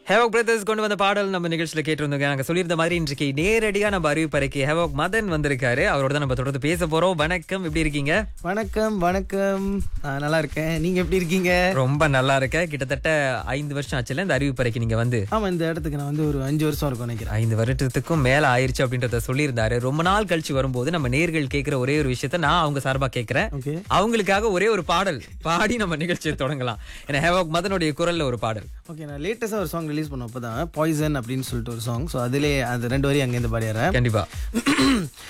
havoc brothers கொண்டு வந்த பாடல் நம்ம நிகழ்ச்சியில கேட்டிருந்தோங்க நாங்க சொல்லியிருந்த மாதிரி இன்றைக்கு நேரடியா நம்ம அறிவிப்பறைக்கு ஹேவோக் மதன் வந்திருக்காரு அவரோட தான் நம்ம தொடர்ந்து பேச போறோம் வணக்கம் எப்படி இருக்கீங்க வணக்கம் வணக்கம் ஆ, நல்லா இருக்கேன் நீங்க எப்படி இருக்கீங்க ரொம்ப நல்லா இருக்க கிட்டத்தட்ட ஐந்து வருஷம் ஆச்சுல இந்த அறிவிப்பறைக்கு நீங்க வந்து ஆமா இந்த இடத்துக்கு நான் வந்து ஒரு அஞ்சு வருஷம் இருக்கும் நினைக்கிறேன் ஐந்து வருடத்துக்கும் மேல ஆயிருச்சு அப்படின்றத சொல்லியிருந்தாரு ரொம்ப நாள் கழிச்சு வரும்போது நம்ம நேர்கள் கேட்கிற ஒரே ஒரு விஷயத்த நான் அவங்க சார்பா கேட்கிறேன் ஓகே அவங்களுக்காக ஒரே ஒரு பாடல் பாடி நம்ம நிகழ்ச்சியை தொடங்கலாம் ஏன்னா ஹேவோக் மதனுடைய குரல்ல ஒரு பாடல் ஓகே நான் லேட்டஸ்டா ஒரு சாங் ரிலீஸ் பண்ண அப்பதான் பாய்சன் அப்படின்னு சொல்லிட்டு ஒரு சாங் ஸோ அதிலே அது ரெண்டு வரையும் அங்கேருந்து பாடிடுறேன் கண்டிப்பா